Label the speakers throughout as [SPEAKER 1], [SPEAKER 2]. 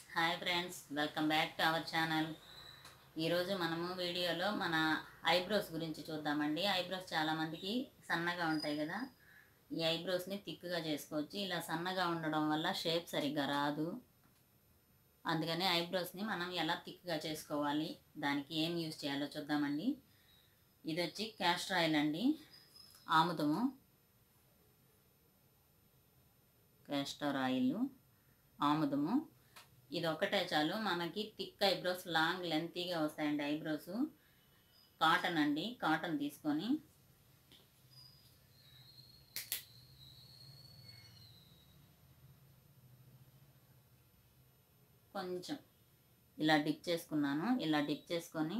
[SPEAKER 1] hi friends welcome back to our channel ఈరోజు మనము వీడియోలో మన ఐబ్రోస్ గురించి చూద్దామండి ఐబ్రోస్ చాలామందికి సన్నగా ఉంటాయి కదా ఈ ఐబ్రోస్ని థిక్గా చేసుకోవచ్చు ఇలా సన్నగా ఉండడం వల్ల షేప్ సరిగ్గా రాదు అందుకని ఐబ్రోస్ని మనం ఎలా థిక్గా చేసుకోవాలి దానికి ఏం యూజ్ చేయాలో చూద్దామండి ఇది వచ్చి క్యాస్టర్ ఆయిల్ అండి ఆముదము క్యాస్టర్ ఆయిల్ ఆముదము ఇది ఒకటే చాలు మనకి థిక్ ఐబ్రోస్ లాంగ్ లెంతీగా వస్తాయండి ఐబ్రోస్ కాటన్ అండి కాటన్ తీసుకొని కొంచెం ఇలా డిప్ చేసుకున్నాను ఇలా డిప్ చేసుకొని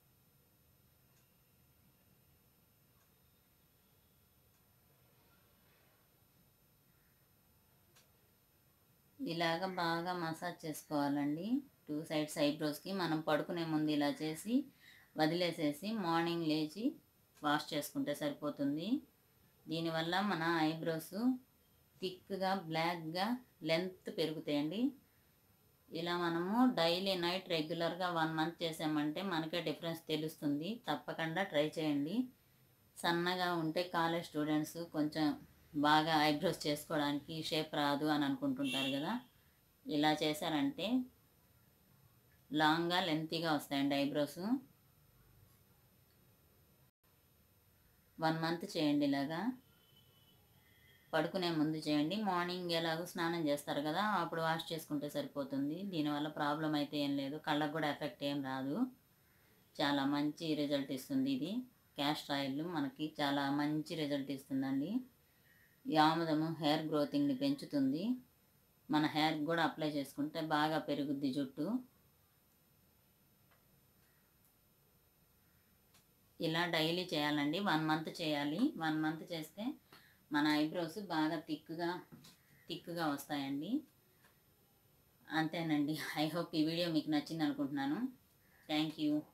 [SPEAKER 1] ఇలాగ బాగా మసాజ్ చేసుకోవాలండి టూ సైడ్స్ ఐబ్రోస్కి మనం పడుకునే ముందు ఇలా చేసి వదిలేసేసి మార్నింగ్ లేచి వాష్ చేసుకుంటే సరిపోతుంది దీనివల్ల మన ఐబ్రోస్ థిక్గా బ్లాక్గా లెంత్ పెరుగుతాయండి ఇలా మనము డైలీ నైట్ రెగ్యులర్గా వన్ మంత్ చేసామంటే మనకే డిఫరెన్స్ తెలుస్తుంది తప్పకుండా ట్రై చేయండి సన్నగా ఉంటే కాలేజ్ స్టూడెంట్స్ కొంచెం బాగా ఐబ్రోస్ చేసుకోవడానికి షేప్ రాదు అని అనుకుంటుంటారు కదా ఇలా చేశారంటే లాంగ్గా లెంతీగా వస్తాయండి ఐబ్రోస్ వన్ మంత్ చేయండి ఇలాగా పడుకునే ముందు చేయండి మార్నింగ్ ఎలాగో స్నానం చేస్తారు కదా అప్పుడు వాష్ చేసుకుంటే సరిపోతుంది దీనివల్ల ప్రాబ్లం అయితే ఏం లేదు కళ్ళకు కూడా ఎఫెక్ట్ ఏం రాదు చాలా మంచి రిజల్ట్ ఇస్తుంది ఇది క్యాస్టర్ ఆయిల్ మనకి చాలా మంచి రిజల్ట్ ఇస్తుందండి ఈ ఆముదము హెయిర్ గ్రోతింగ్ని పెంచుతుంది మన హెయిర్ కూడా అప్లై చేసుకుంటే బాగా పెరుగుద్ది జుట్టు ఇలా డైలీ చేయాలండి వన్ మంత్ చేయాలి వన్ మంత్ చేస్తే మన ఐబ్రోస్ బాగా థిక్గా థిక్గా వస్తాయండి అంతేనండి ఐ హోప్ ఈ వీడియో మీకు నచ్చింది అనుకుంటున్నాను థ్యాంక్ యూ